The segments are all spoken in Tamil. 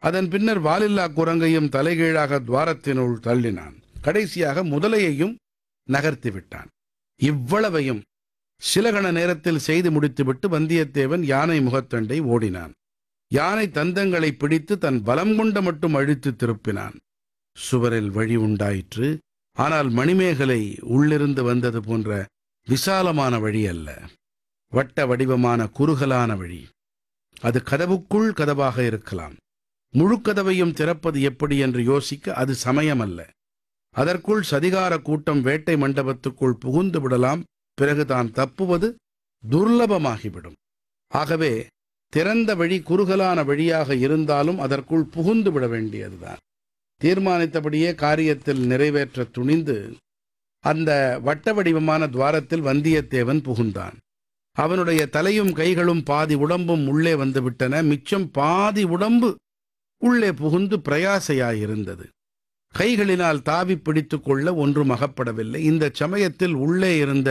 அதன் பின்னர் வாலில்லா குரங்கையும் தலைகீழாக துவாரத்தினுள் தள்ளினான் கடைசியாக முதலையையும் நகர்த்தி விட்டான் இவ்வளவையும் சில கண நேரத்தில் செய்து முடித்துவிட்டு வந்தியத்தேவன் யானை முகத்தண்டை ஓடினான் யானை தந்தங்களை பிடித்து தன் பலம் கொண்ட மட்டும் அழித்து திருப்பினான் சுவரில் வழி உண்டாயிற்று ஆனால் மணிமேகலை உள்ளிருந்து வந்தது போன்ற விசாலமான வழி அல்ல வட்ட வடிவமான குறுகலான வழி அது கதவுக்குள் கதவாக இருக்கலாம் முழு கதவையும் திறப்பது எப்படி என்று யோசிக்க அது சமயமல்ல அதற்குள் சதிகார கூட்டம் வேட்டை மண்டபத்துக்குள் புகுந்து விடலாம் பிறகு தான் தப்புவது துர்லபமாகிவிடும் ஆகவே திறந்த வழி குறுகலான வழியாக இருந்தாலும் அதற்குள் புகுந்து விட வேண்டியதுதான் தீர்மானித்தபடியே காரியத்தில் நிறைவேற்ற துணிந்து அந்த வட்ட வடிவமான துவாரத்தில் வந்தியத்தேவன் புகுந்தான் அவனுடைய தலையும் கைகளும் பாதி உடம்பும் உள்ளே வந்துவிட்டன மிச்சம் பாதி உடம்பு உள்ளே புகுந்து பிரயாசையாயிருந்தது கைகளினால் தாவி பிடித்துக் கொள்ள ஒன்றும் அகப்படவில்லை இந்த சமயத்தில் உள்ளே இருந்த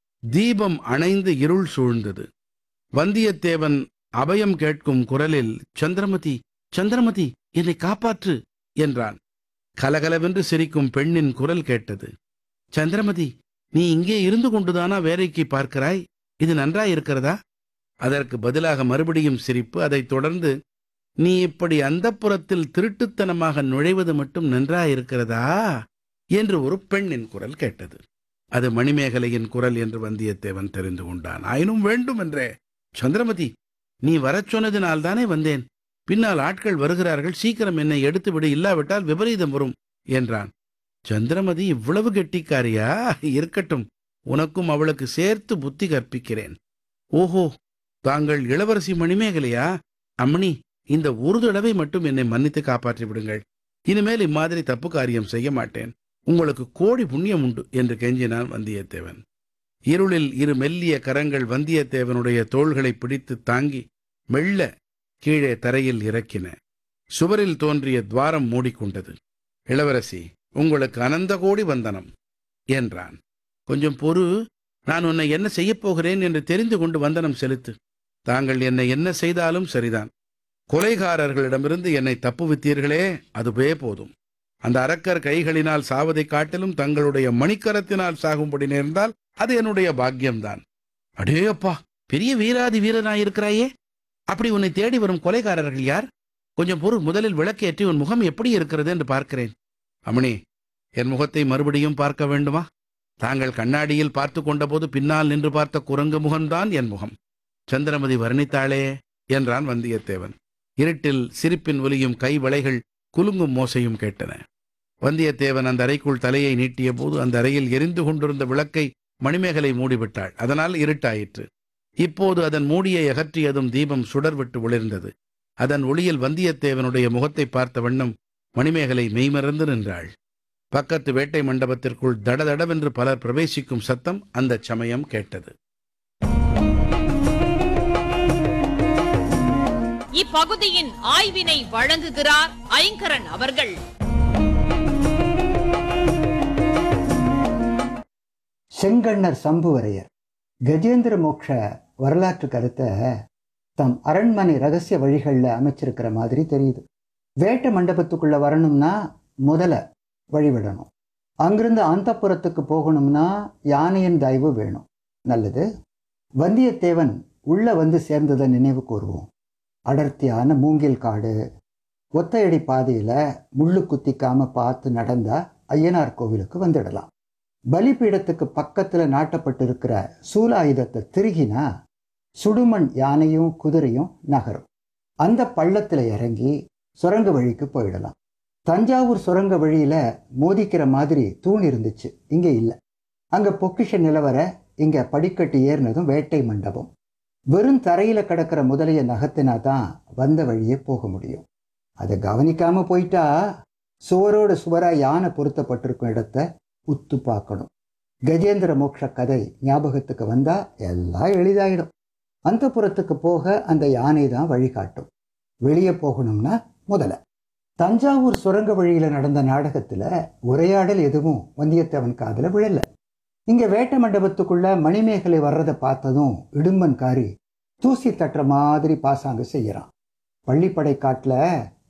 தீபம் அணைந்து இருள் சூழ்ந்தது வந்தியத்தேவன் அபயம் கேட்கும் குரலில் சந்திரமதி சந்திரமதி என்னை காப்பாற்று என்றான் கலகலவென்று சிரிக்கும் பெண்ணின் குரல் கேட்டது சந்திரமதி நீ இங்கே இருந்து கொண்டுதானா வேலைக்கு பார்க்கிறாய் இது நன்றாயிருக்கிறதா அதற்கு பதிலாக மறுபடியும் சிரிப்பு அதைத் தொடர்ந்து நீ இப்படி அந்தப்புறத்தில் திருட்டுத்தனமாக நுழைவது மட்டும் நன்றாயிருக்கிறதா என்று ஒரு பெண்ணின் குரல் கேட்டது அது மணிமேகலையின் குரல் என்று வந்தியத்தேவன் தெரிந்து கொண்டான் ஆயினும் வேண்டும் என்றே சந்திரமதி நீ வரச் சொன்னதினால் தானே வந்தேன் பின்னால் ஆட்கள் வருகிறார்கள் சீக்கிரம் என்னை எடுத்துவிடு இல்லாவிட்டால் விபரீதம் வரும் என்றான் சந்திரமதி இவ்வளவு கெட்டிக்காரியா இருக்கட்டும் உனக்கும் அவளுக்கு சேர்த்து புத்தி கற்பிக்கிறேன் ஓஹோ தாங்கள் இளவரசி மணிமேகலையா அம்மணி இந்த ஒரு தடவை மட்டும் என்னை மன்னித்து காப்பாற்றி விடுங்கள் இனிமேல் இம்மாதிரி தப்பு காரியம் செய்ய மாட்டேன் உங்களுக்கு கோடி புண்ணியம் உண்டு என்று கெஞ்சினான் வந்தியத்தேவன் இருளில் இரு மெல்லிய கரங்கள் வந்தியத்தேவனுடைய தோள்களை பிடித்து தாங்கி மெல்ல கீழே தரையில் இறக்கின சுவரில் தோன்றிய துவாரம் மூடிக்கொண்டது இளவரசி உங்களுக்கு அனந்த கோடி வந்தனம் என்றான் கொஞ்சம் பொறு நான் உன்னை என்ன செய்யப் போகிறேன் என்று தெரிந்து கொண்டு வந்தனம் செலுத்து தாங்கள் என்னை என்ன செய்தாலும் சரிதான் கொலைகாரர்களிடமிருந்து என்னை தப்புவித்தீர்களே அதுவே போதும் அந்த அரக்கர் கைகளினால் சாவதைக் காட்டிலும் தங்களுடைய மணிக்கரத்தினால் சாகும்படி நேர்ந்தால் அது என்னுடைய பாக்கியம்தான் அடே அப்பா பெரிய வீராதி வீரனாயிருக்கிறாயே அப்படி உன்னை தேடி வரும் கொலைகாரர்கள் யார் கொஞ்சம் பொறு முதலில் விளக்கேற்றி உன் முகம் எப்படி இருக்கிறது என்று பார்க்கிறேன் அமணி என் முகத்தை மறுபடியும் பார்க்க வேண்டுமா தாங்கள் கண்ணாடியில் பார்த்து கொண்டபோது பின்னால் நின்று பார்த்த குரங்கு முகம்தான் என் முகம் சந்திரமதி வர்ணித்தாளே என்றான் வந்தியத்தேவன் இருட்டில் சிரிப்பின் ஒலியும் கை வளைகள் குலுங்கும் மோசையும் கேட்டன வந்தியத்தேவன் அந்த அறைக்குள் தலையை நீட்டிய போது அந்த அறையில் எரிந்து கொண்டிருந்த விளக்கை மணிமேகலை மூடிவிட்டாள் அதனால் இருட்டாயிற்று இப்போது அதன் மூடியை அகற்றியதும் தீபம் சுடர்விட்டு ஒளிர்ந்தது அதன் ஒளியில் வந்தியத்தேவனுடைய முகத்தை பார்த்த வண்ணம் மணிமேகலை மெய்மறந்து நின்றாள் பக்கத்து வேட்டை மண்டபத்திற்குள் தடதடவென்று பலர் பிரவேசிக்கும் சத்தம் அந்தச் சமயம் கேட்டது இப்பகுதியின் ஆய்வினை வழங்குகிறார் ஐங்கரன் அவர்கள் செங்கண்ணர் சம்புவரையர் கஜேந்திர மோக்ஷ வரலாற்று கருத்தை தம் அரண்மனை ரகசிய வழிகளில் அமைச்சிருக்கிற மாதிரி தெரியுது வேட்டை மண்டபத்துக்குள்ள வரணும்னா முதல்ல வழிவிடணும் அங்கிருந்து அந்தப்புறத்துக்கு போகணும்னா யானையின் தயவு வேணும் நல்லது வந்தியத்தேவன் உள்ள வந்து சேர்ந்ததை நினைவு கூறுவோம் அடர்த்தியான மூங்கில் காடு ஒத்தையடி பாதையில முள்ளு குத்திக்காம பார்த்து நடந்தா ஐயனார் கோவிலுக்கு வந்துடலாம் பலிபீடத்துக்கு பக்கத்துல நாட்டப்பட்டிருக்கிற சூலாயுதத்தை திருகினா சுடுமண் யானையும் குதிரையும் நகரும் அந்த பள்ளத்துல இறங்கி சுரங்க வழிக்கு போயிடலாம் தஞ்சாவூர் சுரங்க வழியில மோதிக்கிற மாதிரி தூண் இருந்துச்சு இங்க இல்ல அங்க பொக்கிஷ நிலவர இங்க படிக்கட்டு ஏறினதும் வேட்டை மண்டபம் வெறும் தரையில கிடக்கிற முதலைய நகத்தினா தான் வந்த வழியே போக முடியும் அதை கவனிக்காம போயிட்டா சுவரோட சுவரா யானை பொருத்தப்பட்டிருக்கும் இடத்த உத்து பார்க்கணும் கஜேந்திர மோட்ச கதை ஞாபகத்துக்கு வந்தா எல்லாம் எளிதாயிடும் அந்த புறத்துக்கு போக அந்த யானை தான் வழிகாட்டும் வெளியே போகணும்னா முதல்ல தஞ்சாவூர் சுரங்க வழியில நடந்த நாடகத்துல உரையாடல் எதுவும் வந்தியத்தேவன் காதுல விழல இங்க வேட்ட மண்டபத்துக்குள்ள மணிமேகலை வர்றதை பார்த்ததும் இடும்பன்காரி தூசி தட்டுற மாதிரி பாசாங்கு செய்யறான் பள்ளிப்படை காட்டுல